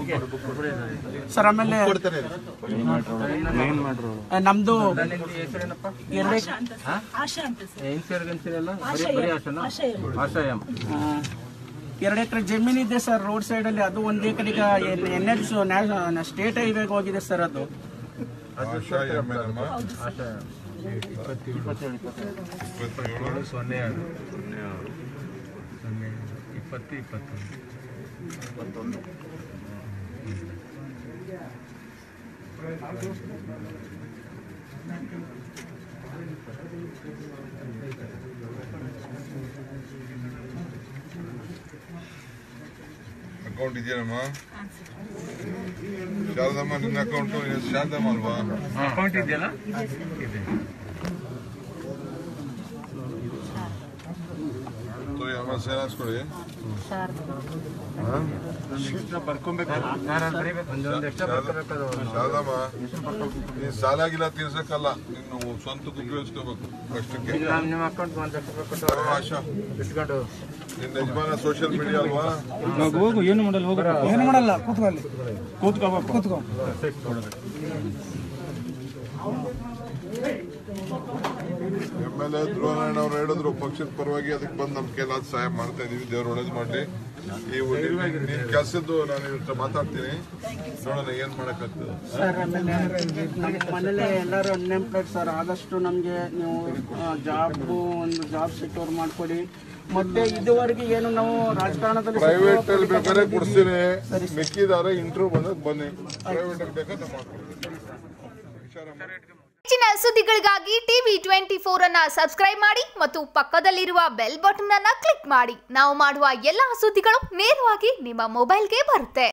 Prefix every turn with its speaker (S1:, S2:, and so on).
S1: sir ಆಮೇಲೆ ಆ, ನಮ್ದು ಎರಡೇ
S2: ಆಶಾ ಅಂತ ಸರ್
S3: ಆಶಯ
S1: ಆ, ಎರಡು ಎಕರೆ ಜಮೀನಿದೆ ಸರ್ ರೋಡ್ ಸೈಡ್ ಅಲ್ಲಿ ಅದು ಒಂದ್ ಎಕರೆ ಈಗ ಎನ್ ಎಚ್ ಸ್ಟೇಟ್ ಹೈವೇಗೆ ಹೋಗಿದೆ ಸರ್ ಅದು
S4: ಆಶಾ ಎಮ್ ಎನ್ ಅಮ್ಮ ಇಪ್ಪತ್ತೇಳು
S5: ಸೊನ್ನೆ ಎರಡು ಸೊನ್ನೆ ಇಪ್ಪತ್ತು ಇಪ್ಪತ್ತೊಂದು
S4: ಅಕೌಂಟ್ ಇದೆಯಮ್ಮ ಶಾರದಮ್ಮ ನಿನ್ನ ಅಕೌಂಟ್ ಶಾರದಮ್ಮ ಅಲ್ವಾ
S5: ಅಕೌಂಟ್ ಇದೆಯಲ್ಲ ಇದೆ
S4: ತೋರಿ ಅಮ್ಮ ಸೇರಿಸ್ಕೊಳ್ಳಿ
S5: ಒಂದೊಂದು ಎಕ್ಸ್ಟ್ರಾ ಬರ್ಕೋಬೇಕು
S4: ಶಾರದಮ್ಮ ನೀನ್ ಸಾಲಾಗಿಲ್ಲ ತೀರ್ಸಕ್ಕಲ್ಲ ನೀನು ಸ್ವಂತಕ್ಕೆ ಉಪಯೋಗಿಸ್ಕೋಬೇಕು ಕಷ್ಟಕ್ಕೆ
S5: ನಿಮ್ಮ ಅಕೌಂಟ್ ಒಂದು ಲಕ್ಷ ರೂಪಾಯಿ ಕೊಟ್ಟು
S4: ಆಶಾ
S5: ಇಟ್ಕೊಂಡು
S4: ನಿನ್ನ ಯಜಮಾನ ಸೋಷಿಯಲ್ ಮೀಡಿಯಾ ಅಲ್ವಾ
S1: ಏನು ಮಾಡಲ್ಲ ಕೂತ್ಕೊ ಅಲ್ಲಿ ಕೂತ್ಕೋಬೇಕು ಕೂತ್ಕೋ
S4: ಎಮ್ ಎಲ್ ಎ ಧ್ರುವನಾರಾಯಣ ಅವ್ರು ಹೇಳಿದ್ರು ಪಕ್ಷದ ಪರವಾಗಿ ಅದಕ್ಕೆ ಬಂದು ನಮ್ಮ ಕೈಲಾದ ಸಹಾಯ ಮಾಡ್ತಾ ಇದೀವಿ ದೇವ್ರು ಒಳ್ಳೇದು ಮಾಡಲಿ ಈ ನಿನ್ ಕೆಲಸದ್ದು ನಾನು ಇವ್ರ ಹತ್ರ ಮಾತಾಡ್ತೀನಿ ನೋಡೋಣ ಏನ್ ಮಾಡಕ್ಕಾಗ್ತದೆ
S1: ಸರ್ ಆಮೇಲೆ ನಮ್ಮ ಮನೇಲಿ ಎಲ್ಲರೂ ಅನ್ಎಂಪ್ಲಾಯ್ಡ್ ಸರ್ ಆದಷ್ಟು ನಮಗೆ ನೀವು ಜಾಬ್ ಒಂದು ಜಾಬ್ ಸೆಕ್ಯೂರ್ ಮಾಡ್ಕೊಡಿ ಮತ್ತೆ ಇದುವರೆಗೆ ಏನು ನಾವು ರಾಜಕಾರಣದಲ್ಲಿ
S4: ಪ್ರೈವೇಟ್ ಅಲ್ಲಿ ಬೇಕಾದ್ರೆ ಕೊಡ್ತೀನಿ ಮಿಕ್ಕಿದಾರೆ ಇಂಟರ್ವ್ಯೂ ಬಂದಾಗ ಬನ್ನಿ ಪ್ರೈವೇಟ್ ಅಲ್ಲಿ ಬೇಕಾದ್ರೆ ಮಾಡ್ಕೊಡ್ತೀನಿ ವಿಚಾರ ಮಾಡಿ
S6: ಹೆಚ್ಚಿನ ಸುದ್ದಿಗಳಿಗಾಗಿ ಟಿವಿ ಟ್ವೆಂಟಿ ಫೋರ್ ಅನ್ನ ಸಬ್ಸ್ಕ್ರೈಬ್ ಮಾಡಿ ಮತ್ತು ಪಕ್ಕದಲ್ಲಿರುವ ಬೆಲ್ ಬಟನ್ ಅನ್ನ ಕ್ಲಿಕ್ ಮಾಡಿ ನಾವು ಮಾಡುವ ಎಲ್ಲಾ ಸುದ್ದಿಗಳು ನೇರವಾಗಿ ನಿಮ್ಮ ಮೊಬೈಲ್ಗೆ ಬರುತ್ತೆ